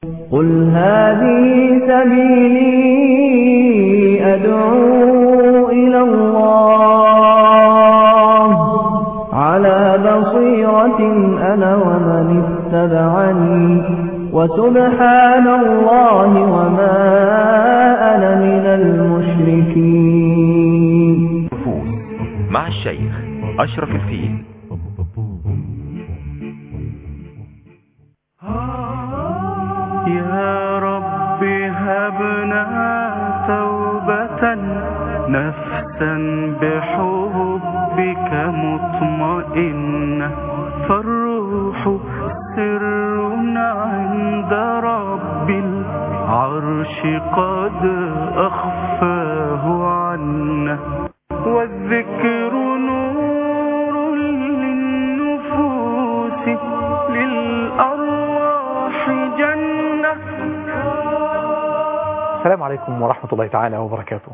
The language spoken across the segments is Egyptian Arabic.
قل هذه سبيلي أدعو إلى الله على بصيرة أنا ومن اتبعني وسبحان الله وما أنا من المشركين نفوس مع الشيخ أشرف الفيل يا رب هبنا توبة نفسا بحبك مطمئنة فالروح سر عند رب العرش قد أخفاه عنا والذكر نور للنفوس للأرواح جنة السلام عليكم ورحمة الله تعالى وبركاته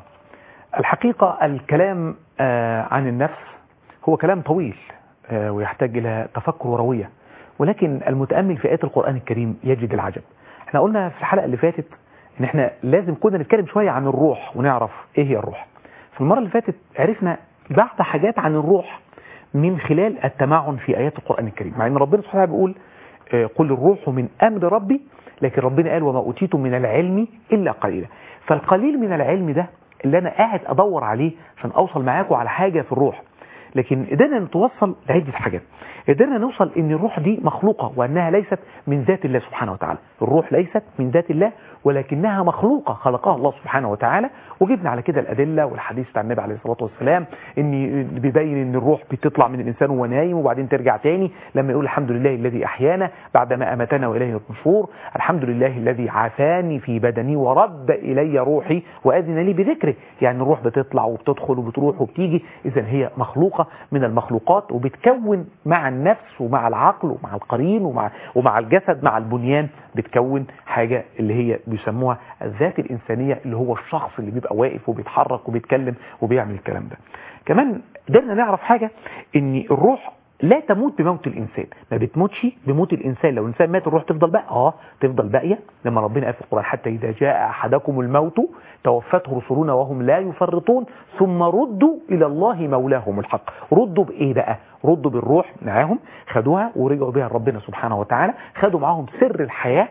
الحقيقة الكلام آه، عن النفس هو كلام طويل آه، ويحتاج إلى تفكر وروية ولكن المتأمل في آيات القرآن الكريم يجد العجب احنا قلنا في الحلقة اللي فاتت ان احنا لازم كنا نتكلم شوية عن الروح ونعرف ايه هي الروح في المرة اللي فاتت عرفنا بعض حاجات عن الروح من خلال التمعن في آيات القرآن الكريم مع ان ربنا سبحانه وتعالى بيقول آه، قل الروح من أمر ربي لكن ربنا قال وما أوتيتم من العلم إلا قليلا فالقليل من العلم ده اللي أنا قاعد أدور عليه عشان أوصل معاكم على حاجة في الروح لكن قدرنا نتوصل لعدة حاجات قدرنا نوصل ان الروح دي مخلوقة وانها ليست من ذات الله سبحانه وتعالى الروح ليست من ذات الله ولكنها مخلوقة خلقها الله سبحانه وتعالى وجبنا على كده الأدلة والحديث بتاع النبي عليه الصلاة والسلام ان بيبين ان الروح بتطلع من الإنسان وهو نايم وبعدين ترجع تاني لما يقول الحمد لله الذي أحيانا بعدما أمتنا وإليه النشور الحمد لله الذي عافاني في بدني ورد إلي روحي وأذن لي بذكره يعني الروح بتطلع وبتدخل وبتروح وبتيجي إذا هي مخلوقة من المخلوقات وبتكون مع النفس ومع العقل ومع القرين ومع, ومع الجسد مع البنيان بتكون حاجة اللي هي بيسموها الذات الإنسانية اللي هو الشخص اللي بيبقى واقف وبيتحرك وبيتكلم وبيعمل الكلام ده كمان قدرنا نعرف حاجة ان الروح لا تموت بموت الإنسان ما بتموتش بموت الإنسان لو الإنسان مات الروح تفضل بقى آه تفضل باقية لما ربنا قال في القرآن حتى إذا جاء أحدكم الموت توفته رسلنا وهم لا يفرطون ثم ردوا إلى الله مولاهم الحق ردوا بإيه بقى ردوا بالروح معاهم خدوها ورجعوا بها ربنا سبحانه وتعالى خدوا معاهم سر الحياة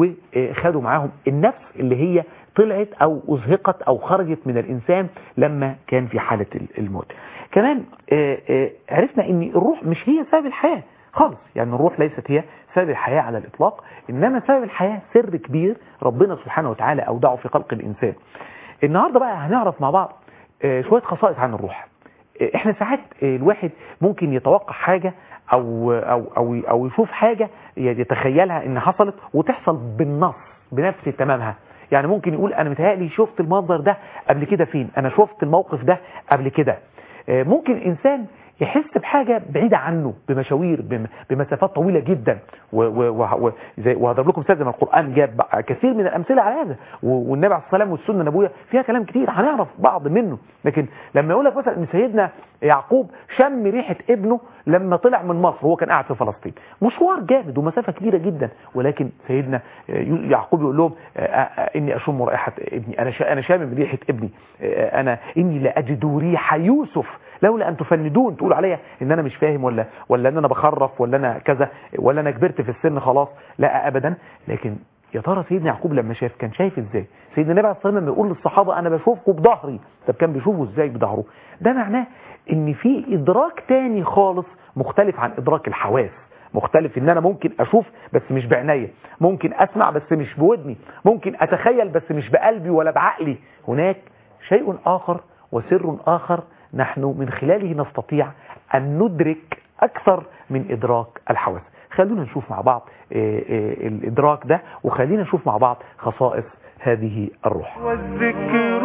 وخدوا معاهم النفس اللي هي طلعت أو أزهقت أو خرجت من الإنسان لما كان في حالة الموت كمان آه، آه، عرفنا ان الروح مش هي سبب الحياة خالص يعني الروح ليست هي سبب الحياة على الإطلاق إنما سبب الحياة سر كبير ربنا سبحانه وتعالى أودعه في خلق الإنسان النهاردة بقى هنعرف مع بعض آه، شوية خصائص عن الروح آه، احنا ساعات آه، الواحد ممكن يتوقع حاجة أو, أو, أو, أو يشوف حاجة يتخيلها إن حصلت وتحصل بالنص بنفس تمامها يعني ممكن يقول أنا متهيألي شفت المنظر ده قبل كده فين أنا شفت الموقف ده قبل كده آه، ممكن إنسان يحس بحاجة بعيدة عنه بمشاوير بم- بمسافات طويلة جدا و- و- و- و- زي- وهضرب لكم مثال زي ما القرآن جاب بقى كثير من الأمثلة على هذا و- والنبي عليه الصلاة والسلام والسنة النبوية فيها كلام كتير هنعرف بعض منه لكن لما يقول لك مثلا ان سيدنا يعقوب شم ريحة ابنه لما طلع من مصر وهو كان قاعد في فلسطين مشوار جامد ومسافة كبيرة جدا ولكن سيدنا آه، يعقوب يقول لهم آه، آه، اني اشم رائحة ابني انا شا- انا شامم ريحة ابني آه، انا اني لاجد ريح يوسف لولا ان تفندون تقول عليا ان انا مش فاهم ولا ولا ان انا بخرف ولا انا كذا ولا انا كبرت في السن خلاص لا ابدا لكن يا ترى سيدنا يعقوب لما شاف كان شايف ازاي سيدنا النبي عليه الصلاه والسلام لما يقول للصحابه انا بشوفكم بظهري طب كان بيشوفه ازاي بظهره ده معناه ان في ادراك تاني خالص مختلف عن ادراك الحواس مختلف ان انا ممكن اشوف بس مش بعينيا ممكن اسمع بس مش بودني ممكن اتخيل بس مش بقلبي ولا بعقلي هناك شيء اخر وسر اخر نحن من خلاله نستطيع ان ندرك اكثر من ادراك الحواس خلونا نشوف مع بعض آه، آه، الادراك ده وخلينا نشوف مع بعض خصائص هذه الروح والذكر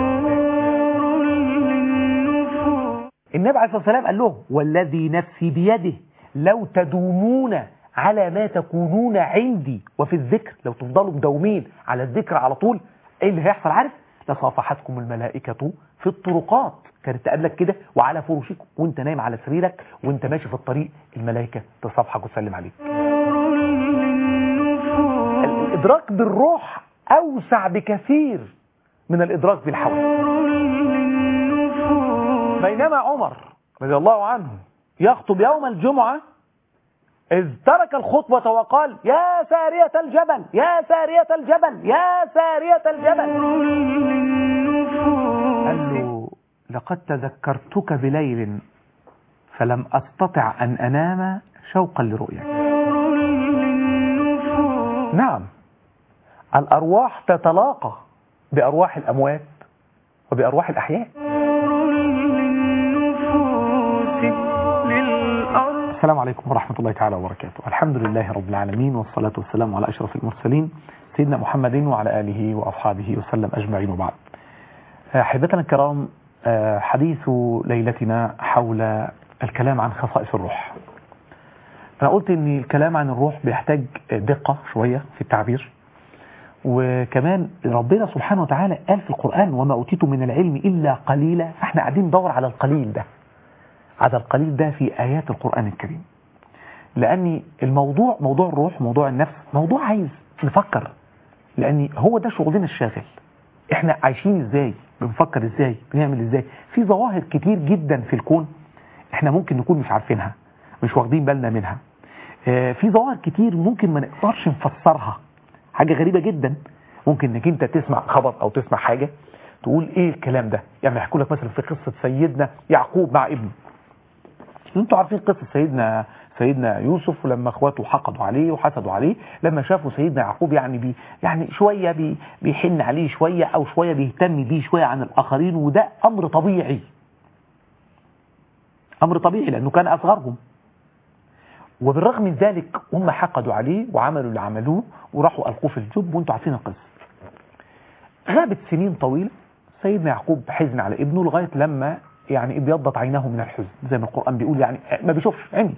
نور للنفوس النبي عليه الصلاة والسلام قال لهم والذي نفسي بيده لو تدومون على ما تكونون عندي وفي الذكر لو تفضلوا مدومين على الذكر على طول ايه اللي هيحصل عارف لصافحتكم الملائكة في الطرقات كانت تقابلك كده وعلى فرشك وانت نايم على سريرك وانت ماشي في الطريق الملائكة تصافحك وتسلم عليك نور للنفوس الإدراك بالروح أوسع بكثير من الإدراك بالحول بينما عمر رضي الله عنه يخطب يوم الجمعة إذ ترك الخطبة وقال يا سارية الجبل يا سارية الجبل يا سارية الجبل قال له لقد تذكرتك بليل فلم أستطع أن أنام شوقا لرؤيك نعم الأرواح تتلاقى بأرواح الأموات وبأرواح الأحياء السلام عليكم ورحمة الله تعالى وبركاته الحمد لله رب العالمين والصلاة والسلام على أشرف المرسلين سيدنا محمد وعلى آله وأصحابه وسلم أجمعين وبعد أحبتنا الكرام حديث ليلتنا حول الكلام عن خصائص الروح أنا قلت أن الكلام عن الروح بيحتاج دقة شوية في التعبير وكمان ربنا سبحانه وتعالى قال في القرآن وما أوتيتم من العلم إلا قليلا فاحنا قاعدين ندور على القليل ده على القليل ده في آيات القرآن الكريم لأن الموضوع موضوع الروح موضوع النفس موضوع عايز نفكر لأن هو ده شغلنا الشاغل احنا عايشين ازاي بنفكر ازاي بنعمل ازاي في ظواهر كتير جدا في الكون احنا ممكن نكون مش عارفينها مش واخدين بالنا منها اه في ظواهر كتير ممكن ما نقدرش نفسرها حاجة غريبة جدا ممكن انك انت تسمع خبر او تسمع حاجة تقول ايه الكلام ده يعني يحكوا لك مثلا في قصة سيدنا يعقوب مع ابنه انتوا عارفين قصة سيدنا سيدنا يوسف ولما اخواته حقدوا عليه وحسدوا عليه لما شافوا سيدنا يعقوب يعني بي يعني شوية بي بيحن عليه شوية او شوية بيهتم بيه شوية عن الاخرين وده امر طبيعي امر طبيعي لانه كان اصغرهم وبالرغم من ذلك هم حقدوا عليه وعملوا اللي عملوه وراحوا القوه في الجب وانتوا عارفين القصه غابت سنين طويله سيدنا يعقوب حزن على ابنه لغايه لما يعني ابيضت عيناه من الحزن زي ما القران بيقول يعني ما بيشوفش عيني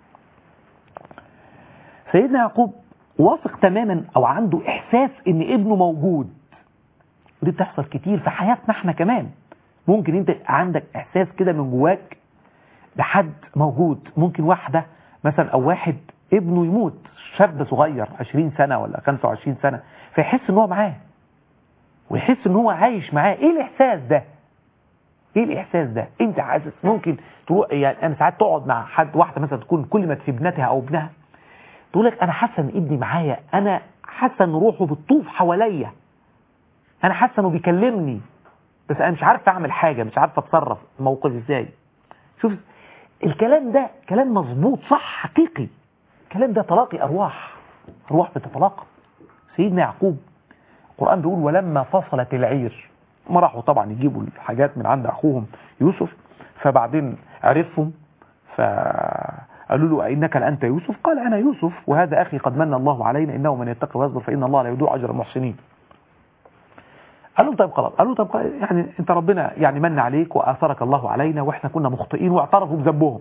سيدنا يعقوب واثق تماما او عنده احساس ان ابنه موجود ودي بتحصل كتير في حياتنا احنا كمان ممكن انت عندك احساس كده من جواك لحد موجود ممكن واحده مثلا او واحد ابنه يموت شاب صغير 20 سنه ولا 25 سنه فيحس ان هو معاه ويحس ان هو عايش معاه ايه الاحساس ده ايه الاحساس ده انت حاسس ممكن تروح يعني انا ساعات تقعد مع حد واحده مثلا تكون كل ما في ابنتها او ابنها تقول لك انا حاسه ان ابني معايا انا حاسه ان روحه بتطوف حواليا انا حاسه انه بيكلمني بس انا مش عارف اعمل حاجه مش عارف اتصرف موقف ازاي شوف الكلام ده كلام مظبوط صح حقيقي الكلام ده تلاقي ارواح ارواح بتتلاقى سيدنا يعقوب القران بيقول ولما فصلت العير ما راحوا طبعا يجيبوا الحاجات من عند اخوهم يوسف فبعدين عرفهم فقالوا له انك لانت يوسف قال انا يوسف وهذا اخي قد من الله علينا انه من يتقي ويصبر فان الله لا يضيع اجر المحسنين قال لهم طيب خلاص قالوا طيب يعني انت ربنا يعني من عليك واثرك الله علينا واحنا كنا مخطئين واعترفوا بذنبهم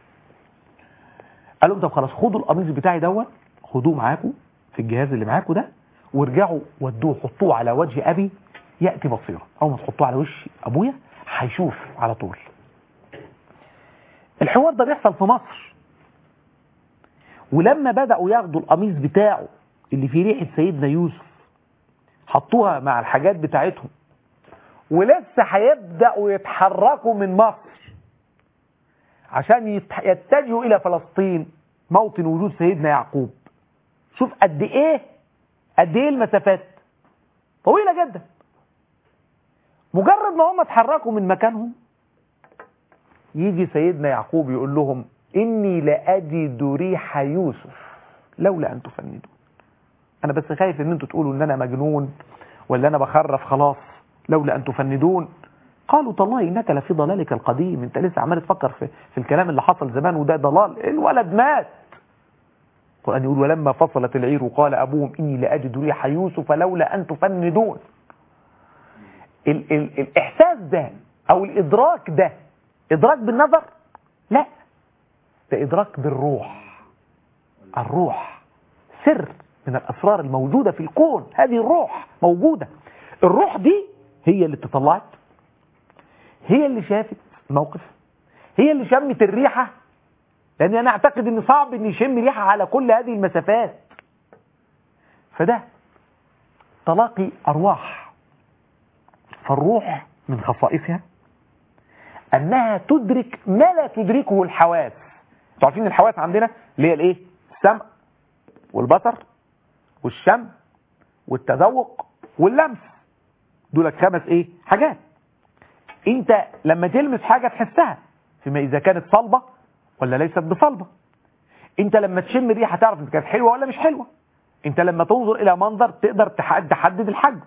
قال لهم طب خلاص خدوا القميص بتاعي دوت خدوه معاكم في الجهاز اللي معاكم ده وارجعوا ودوه حطوه على وجه ابي ياتي بصيره اول ما تحطوه على وش ابويا هيشوف على طول الحوار ده بيحصل في مصر ولما بداوا ياخدوا القميص بتاعه اللي فيه ريحه سيدنا يوسف حطوها مع الحاجات بتاعتهم ولسه هيبداوا يتحركوا من مصر عشان يتجهوا الى فلسطين موطن وجود سيدنا يعقوب شوف قد ايه قد ايه المسافات طويله جدا مجرد ما هم اتحركوا من مكانهم يجي سيدنا يعقوب يقول لهم اني لاجد ريح يوسف لولا ان تفندون انا بس خايف ان انتوا تقولوا ان انا مجنون ولا انا بخرف خلاص لولا ان تفندون قالوا تالله انك لفي ضلالك القديم انت لسه عمال تفكر في, في الكلام اللي حصل زمان وده ضلال الولد مات القران يقول ولما فصلت العير قال ابوهم اني لاجد ريح يوسف لولا ان تفندون ال ال الاحساس ده او الادراك ده ادراك بالنظر لا ده ادراك بالروح الروح سر من الأسرار الموجودة في الكون هذه الروح موجودة الروح دي هي اللي تطلعت هي اللي شافت الموقف هي اللي شمت الريحة لأن أنا أعتقد أن صعب أن يشم ريحة على كل هذه المسافات فده تلاقي أرواح فالروح من خصائصها أنها تدرك ما لا تدركه الحواس انتوا عارفين الحواس عندنا اللي هي الايه السمع والبصر والشم والتذوق واللمس دول خمس ايه حاجات انت لما تلمس حاجة تحسها فيما اذا كانت صلبة ولا ليست بصلبة انت لما تشم ريحة تعرف انت كانت حلوة ولا مش حلوة انت لما تنظر الى منظر تقدر تحد- تحدد الحجم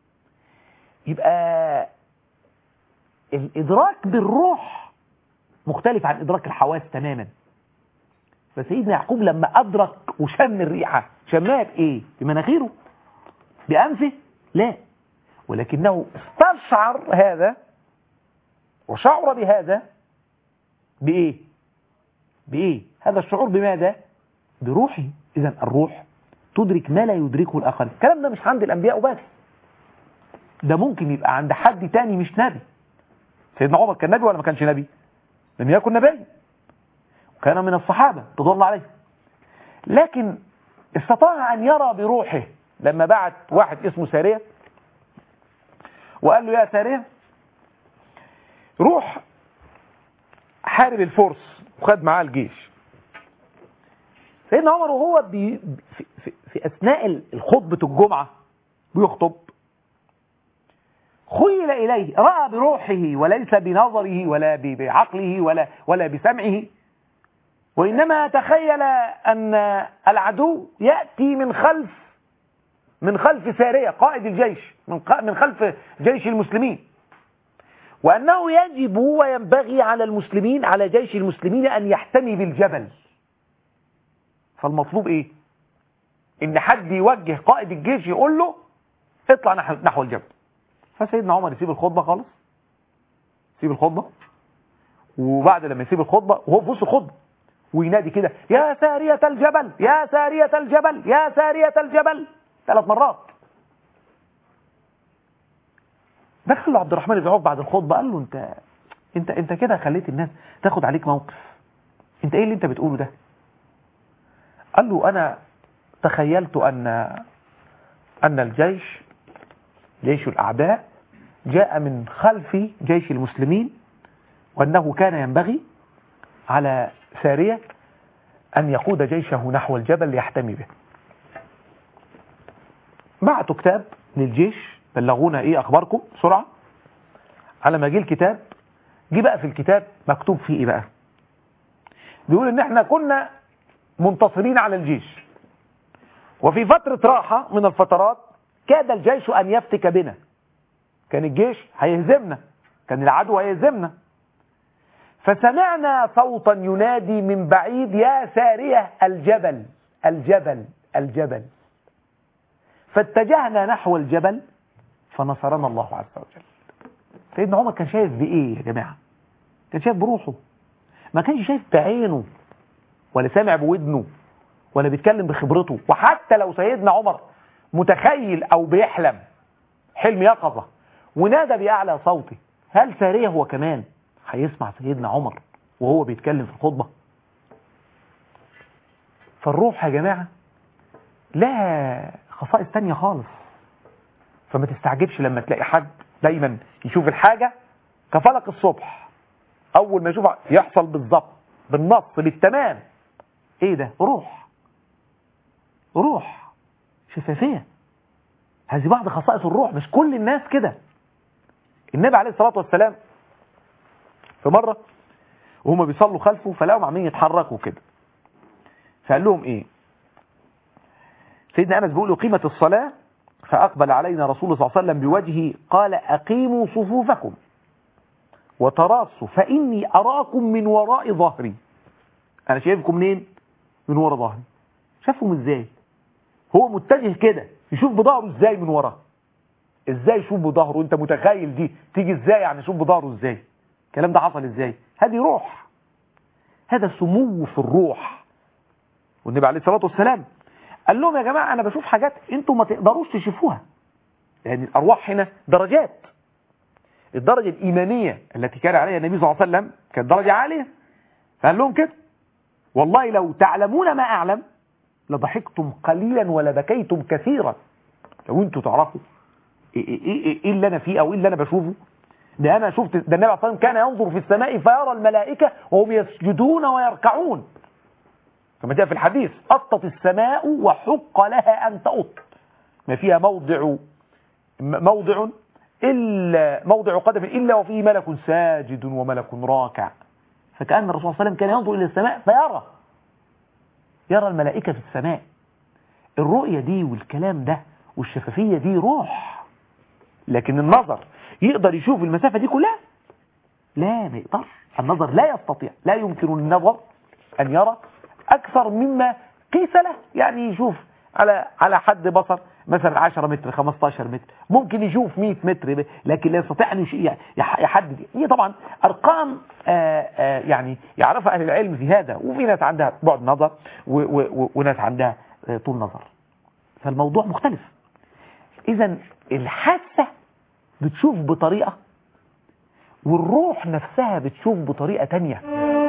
يبقى الادراك بالروح مختلف عن ادراك الحواس تماما فسيدنا يعقوب لما ادرك وشم الريحة شمها بايه بمناخيره بانفه لا ولكنه استشعر هذا وشعر بهذا بايه بايه هذا الشعور بماذا بروحه اذا الروح تدرك ما لا يدركه الاخرين الكلام ده مش عند الانبياء وبس ده ممكن يبقى عند حد تاني مش نبي سيدنا عمر كان نبي ولا ما كانش نبي لم يكن نبي وكان من الصحابة رضي الله عليهم لكن استطاع أن يرى بروحه لما بعت واحد اسمه سارية وقال له يا سارية روح حارب الفرس وخد معاه الجيش سيدنا عمر وهو بي في, في, في أثناء الخطبة الجمعة بيخطب خيل إليه رأى بروحه وليس بنظره ولا ب- بعقله ولا, ولا بسمعه وإنما تخيل أن العدو يأتي من خلف من خلف سارية قائد الجيش من ق- من خلف جيش المسلمين وأنه يجب وينبغي على المسلمين على جيش المسلمين أن يحتمي بالجبل فالمطلوب إيه إن حد يوجه قائد الجيش يقول له اطلع نحو نحو الجبل فسيدنا عمر يسيب الخطبة خالص يسيب الخطبة وبعد لما يسيب الخطبة وهو في وسط الخطبة وينادي كده يا سارية الجبل يا سارية الجبل يا سارية الجبل ثلاث مرات دخل له عبد الرحمن بن عوف بعد الخطبة قال له انت انت انت كده خليت الناس تاخد عليك موقف انت ايه اللي انت بتقوله ده قال له انا تخيلت ان ان الجيش جيش الاعداء جاء من خلف جيش المسلمين وانه كان ينبغي على سارية أن يقود جيشه نحو الجبل ليحتمي به بعتوا كتاب للجيش بلغونا ايه اخباركم بسرعة على ما جه الكتاب جه بقى في الكتاب مكتوب فيه ايه بقى بيقول ان احنا كنا منتصرين على الجيش وفي فترة راحة من الفترات كاد الجيش ان يفتك بنا كان الجيش هيهزمنا كان العدو هيهزمنا فسمعنا صوتا ينادي من بعيد يا سارية الجبل الجبل الجبل فاتجهنا نحو الجبل فنصرنا الله عز وجل سيدنا عمر كان شايف بإيه يا جماعة كان شايف بروحه ما كانش شايف بعينه ولا سامع بودنه ولا بيتكلم بخبرته وحتى لو سيدنا عمر متخيل أو بيحلم حلم يقظة ونادى بأعلى صوته هل سارية هو كمان هيسمع سيدنا عمر وهو بيتكلم في الخطبة فالروح يا جماعة لها خصائص تانية خالص فما تستعجبش لما تلاقي حد دايما يشوف الحاجة كفلق الصبح أول ما يشوفها يحصل بالظبط بالنص بالتمام ايه ده روح روح شفافية هذه بعض خصائص الروح مش كل الناس كده النبي عليه الصلاة والسلام في مرة وهم بيصلوا خلفه فلاقوا عمالين يتحركوا كده فقال لهم ايه سيدنا انس بيقول قيمة الصلاة فأقبل علينا رسول الله صلى الله عليه وسلم بوجهه قال أقيموا صفوفكم وتراصوا فإني أراكم من وراء ظهري أنا شايفكم منين من وراء ظهري شافهم ازاي هو متجه كده يشوف بظهره ازاي من وراه ازاي يشوف بظهره انت متخيل دي تيجي ازاي يعني يشوف بظهره ازاي الكلام ده حصل ازاي هذه روح هذا سمو في الروح والنبي عليه الصلاة والسلام قال لهم يا جماعة أنا بشوف حاجات أنتم ما تقدروش تشوفوها يعني الأرواح هنا درجات الدرجة الإيمانية التي كان عليها النبي صلى الله عليه وسلم كانت درجة عالية فقال لهم كده والله لو تعلمون ما أعلم لضحكتم قليلا ولبكيتم كثيرا لو انتوا تعرفوا ايه, إيه, إيه, إيه اللي انا فيه او ايه اللي انا بشوفه ده انا شفت ده النبي عليه الصلاه والسلام كان ينظر في السماء فيرى الملائكه وهم يسجدون ويركعون كما جاء في الحديث أطت السماء وحق لها أن تأط ما فيها موضع موضع إلا موضع قدم إلا وفيه ملك ساجد وملك راكع فكأن الرسول صلى الله عليه وسلم كان ينظر إلى السماء فيرى يرى الملائكة في السماء الرؤية دي والكلام ده والشفافية دي روح لكن النظر يقدر يشوف المسافة دي كلها لا ما يقدرش النظر لا يستطيع لا يمكن النظر أن يرى أكثر مما قيس له يعني يشوف على على حد بصر مثلا 10 متر 15 متر ممكن يشوف 100 متر لكن لا يستطيع أن يحدد هي طبعا أرقام آآ آآ يعني يعرفها أهل العلم في هذا وفي ناس عندها بعد نظر وناس عندها طول نظر فالموضوع مختلف إذا الحاسة بتشوف بطريقة والروح نفسها بتشوف بطريقة تانية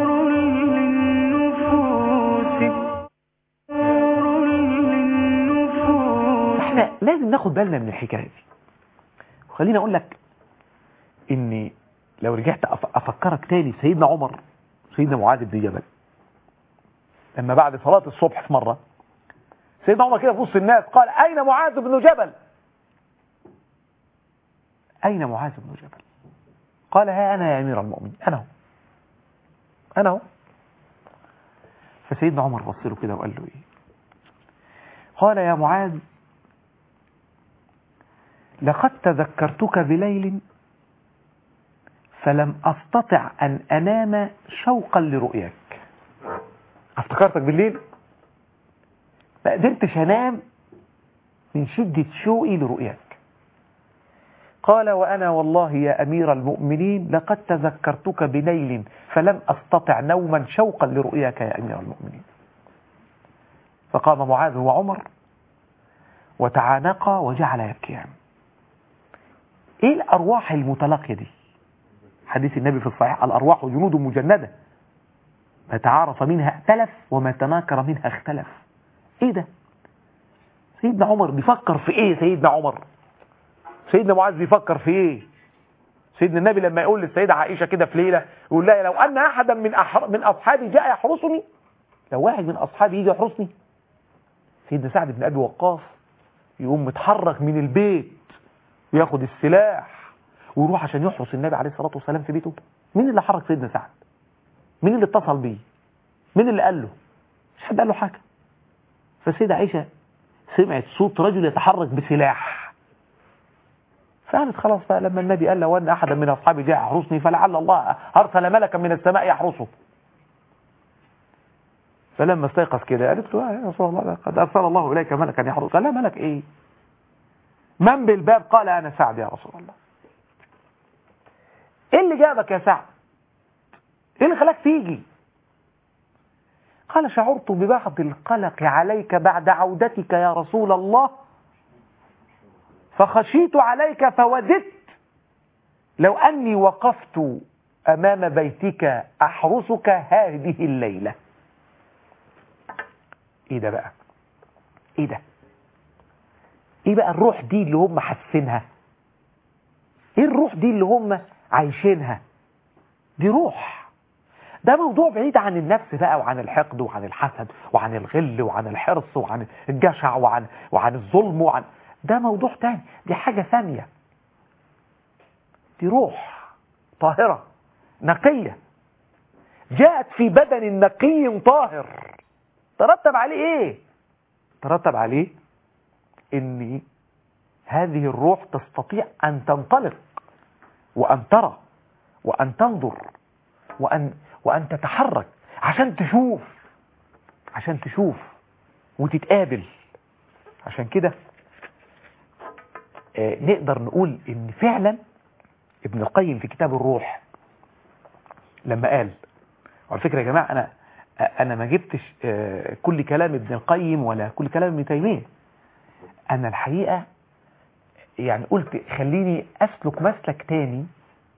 احنا لازم ناخد بالنا من الحكاية دي وخليني اقول لك ان لو رجعت افكرك تاني سيدنا عمر سيدنا معاذ بن جبل لما بعد صلاة الصبح في مرة سيدنا عمر كده في وسط الناس قال اين معاذ بن جبل اين معاذ بن جبل قال ها انا يا امير المؤمنين انا هو انا هو فسيدنا عمر بص له كده وقال له ايه قال يا معاذ لقد تذكرتك بليل فلم أستطع أن أنام شوقا لرؤياك افتكرتك بالليل ما قدرتش أنام من شدة شوقي لرؤياك قال وأنا والله يا أمير المؤمنين لقد تذكرتك بليل فلم أستطع نوما شوقا لرؤياك يا أمير المؤمنين فقام معاذ وعمر وتعانقا وجعل يبكيان ايه الارواح المتلاقيه دي حديث النبي في الصحيح الارواح جنود مجنده ما تعارف منها ائتلف وما تناكر منها اختلف ايه ده سيدنا عمر بيفكر في ايه سيدنا عمر سيدنا معاذ بيفكر في ايه سيدنا النبي لما يقول للسيدة عائشة كده في ليلة يقول لها لو أن أحدا من أحر... من أصحابي جاء يحرسني لو واحد من أصحابي يجي يحرسني سيدنا سعد بن أبي وقاص يقوم متحرك من البيت وياخد السلاح ويروح عشان يحرس النبي عليه الصلاة والسلام في بيته مين اللي حرك سيدنا سعد مين اللي اتصل بيه مين اللي قال له مش حد قال له حاجة فالسيدة عائشة سمعت صوت رجل يتحرك بسلاح فقالت خلاص بقى لما النبي قال لو أن أحدا من أصحابي جاء يحرسني فلعل الله أرسل ملكا من السماء يحرسه فلما استيقظ كده قالت له يا رسول الله قد أرسل الله إليك ملكا يحرسك قال لا ملك إيه من بالباب قال أنا سعد يا رسول الله إيه اللي جابك يا سعد إيه اللي خلاك تيجي قال شعرت ببعض القلق عليك بعد عودتك يا رسول الله فخشيت عليك فوددت لو أني وقفت أمام بيتك أحرسك هذه الليلة إيه ده بقى إيه ده ايه بقى الروح دي اللي هم حاسينها ايه الروح دي اللي هم عايشينها دي روح ده موضوع بعيد عن النفس بقى وعن الحقد وعن الحسد وعن الغل وعن الحرص وعن الجشع وعن وعن الظلم وعن ده موضوع تاني دي حاجة ثانية دي روح طاهرة نقية جاءت في بدن نقي طاهر ترتب عليه ايه ترتب عليه ان هذه الروح تستطيع ان تنطلق وان ترى وان تنظر وان وان تتحرك عشان تشوف عشان تشوف وتتقابل عشان كده آه نقدر نقول ان فعلا ابن القيم في كتاب الروح لما قال وعلى فكره يا جماعه انا انا ما جبتش آه كل كلام ابن القيم ولا كل كلام ابن تيميه انا الحقيقة يعني قلت خليني اسلك مسلك تاني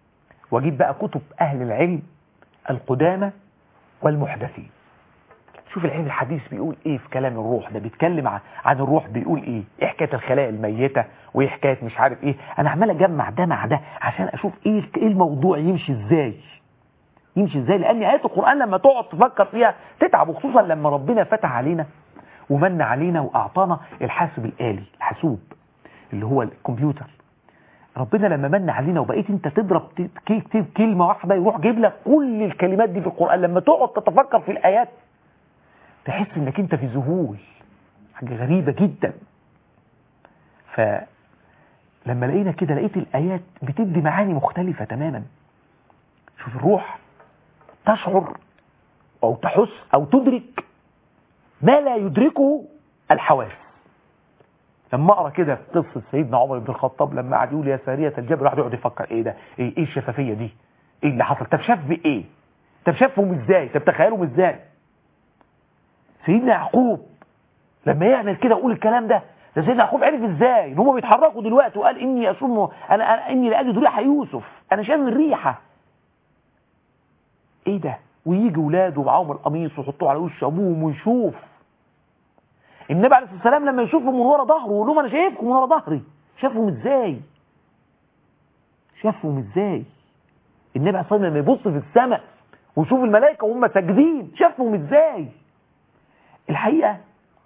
واجيب بقى كتب اهل العلم القدامى والمحدثين شوف العلم الحديث بيقول ايه في كلام الروح ده بيتكلم عن, عن الروح بيقول ايه ايه حكايه الخلايا الميته وايه حكايه مش عارف ايه انا عمال اجمع ده مع ده عشان اشوف ايه ايه الموضوع يمشي ازاي يمشي ازاي لان ايات القران لما تقعد تفكر فيها تتعب وخصوصا لما ربنا فتح علينا ومن علينا واعطانا الحاسب الالي الحاسوب اللي هو الكمبيوتر ربنا لما من علينا وبقيت انت تضرب تكتب كلمه واحده يروح جايب لك كل الكلمات دي في القران لما تقعد تتفكر في الايات تحس انك انت في ذهول حاجه غريبه جدا فلما لقينا كده لقيت الايات بتدي معاني مختلفه تماما شوف الروح تشعر او تحس او تدرك ما لا يدركه الحواس لما اقرا كده في قصه سيدنا عمر بن الخطاب لما قعد يقول يا ساريه الجبل الواحد يقعد يفكر ايه ده ايه ايه الشفافيه دي ايه اللي حصل طب شاف بايه طب شافهم ازاي طب تخيلهم ازاي سيدنا يعقوب لما يعمل كده يقول الكلام ده ده سيدنا يعقوب عرف ازاي ان هم بيتحركوا دلوقتي وقال اني اشم انا, أنا اني لاجد ريح يوسف انا شامم الريحه ايه ده ويجي ولاده معاهم القميص ويحطوه على وش ابوهم ويشوف النبي عليه الصلاه والسلام لما يشوفهم من ورا ظهره يقول لهم انا شايفكم من ورا ظهري شافهم ازاي شافهم ازاي النبي عليه الصلاه والسلام لما يبص في السماء ويشوف الملائكه وهم ساجدين شافهم ازاي الحقيقه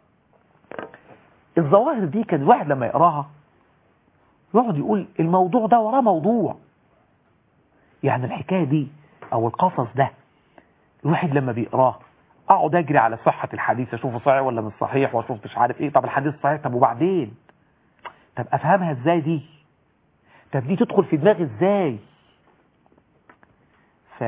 الظواهر دي كان الواحد لما يقراها يقعد يقول الموضوع ده وراه موضوع يعني الحكايه دي او القصص ده الواحد لما بيقراه اقعد اجري على صحة الحديث اشوفه صحيح ولا مش صحيح واشوف مش عارف ايه طب الحديث صحيح طب وبعدين طب افهمها ازاي دي طب دي تدخل في دماغي ازاي ف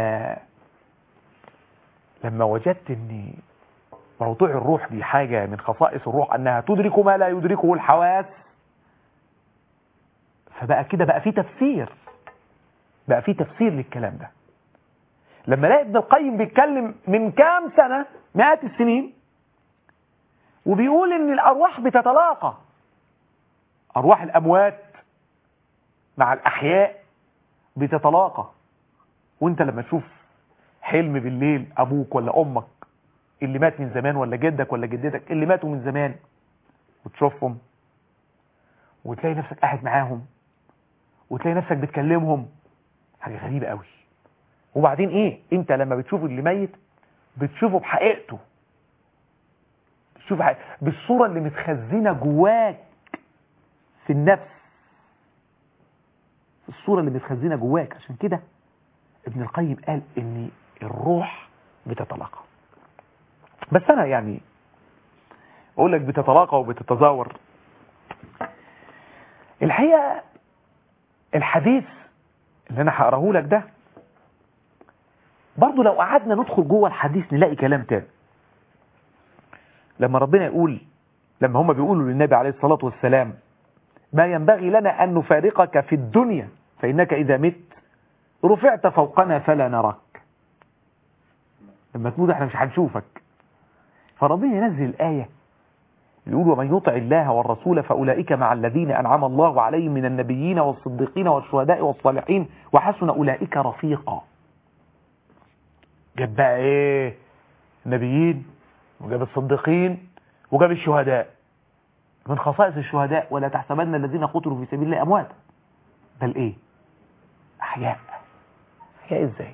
لما وجدت ان موضوع الروح دي حاجة من خصائص الروح انها تدرك ما لا يدركه الحواس فبقى كده بقى في تفسير بقى في تفسير للكلام ده لما لقى ابن القيم بيتكلم من كام سنة مئات السنين وبيقول ان الارواح بتتلاقى ارواح الاموات مع الاحياء بتتلاقى وانت لما تشوف حلم بالليل ابوك ولا امك اللي مات من زمان ولا جدك ولا جدتك اللي ماتوا من زمان وتشوفهم وتلاقي نفسك قاعد معاهم وتلاقي نفسك بتكلمهم حاجة غريبة قوي وبعدين ايه انت لما بتشوف اللي ميت بتشوفه بحقيقته بتشوف حقيقته. بالصورة اللي متخزنة جواك في النفس الصورة اللي متخزنة جواك عشان كده ابن القيم قال ان الروح بتتلاقى بس انا يعني اقول لك بتتلاقى وبتتزاور الحقيقة الحديث اللي انا هقراه لك ده برضو لو قعدنا ندخل جوه الحديث نلاقي كلام تاني لما ربنا يقول لما هم بيقولوا للنبي عليه الصلاة والسلام ما ينبغي لنا أن نفارقك في الدنيا فإنك إذا مت رفعت فوقنا فلا نراك لما تموت احنا مش هنشوفك فربنا ينزل الآية يقول ومن يطع الله والرسول فأولئك مع الذين أنعم الله عليهم من النبيين والصديقين والشهداء والصالحين وحسن أولئك رفيقا جاب بقى ايه النبيين وجاب الصديقين وجاب الشهداء من خصائص الشهداء ولا تحسبن الذين قتلوا في سبيل الله اموات بل ايه احياء احياء ازاي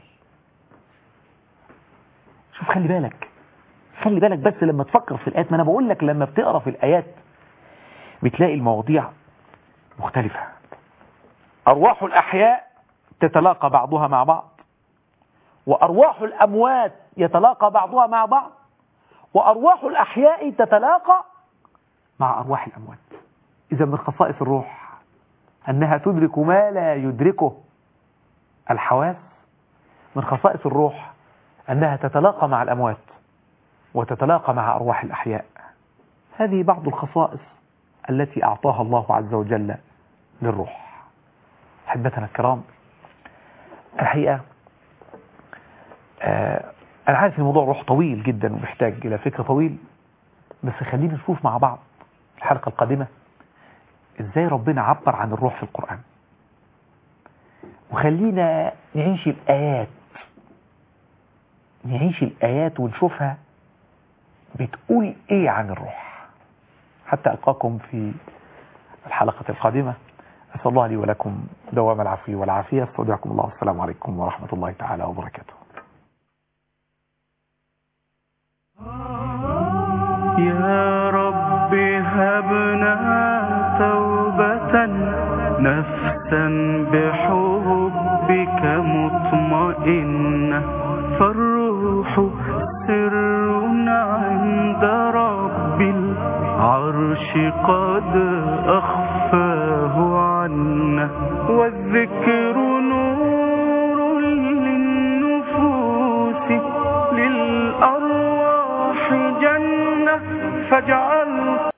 شوف خلي بالك خلي بالك بس لما تفكر في الايات ما انا بقول لك لما بتقرا في الايات بتلاقي المواضيع مختلفه ارواح الاحياء تتلاقى بعضها مع بعض وأرواح الأموات يتلاقى بعضها مع بعض وأرواح الأحياء تتلاقى مع أرواح الأموات إذا من خصائص الروح أنها تدرك ما لا يدركه الحواس من خصائص الروح أنها تتلاقى مع الأموات وتتلاقى مع أرواح الأحياء هذه بعض الخصائص التي أعطاها الله عز وجل للروح أحبتنا الكرام الحقيقة آه أنا عارف الموضوع روح طويل جدا ومحتاج إلى فكر طويل بس خلينا نشوف مع بعض الحلقة القادمة إزاي ربنا عبر عن الروح في القرآن وخلينا نعيش الآيات نعيش الآيات ونشوفها بتقول ايه عن الروح حتى ألقاكم في الحلقة القادمة أسأل الله لي ولكم دوام العافية والعافية استودعكم الله والسلام عليكم ورحمة الله تعالى وبركاته يا رب هبنا توبة نفسا بحبك مطمئنة فالروح سر عند رب العرش قد أخفاه عنا والذكر نور للنفوس للأرواح جنة فاجعل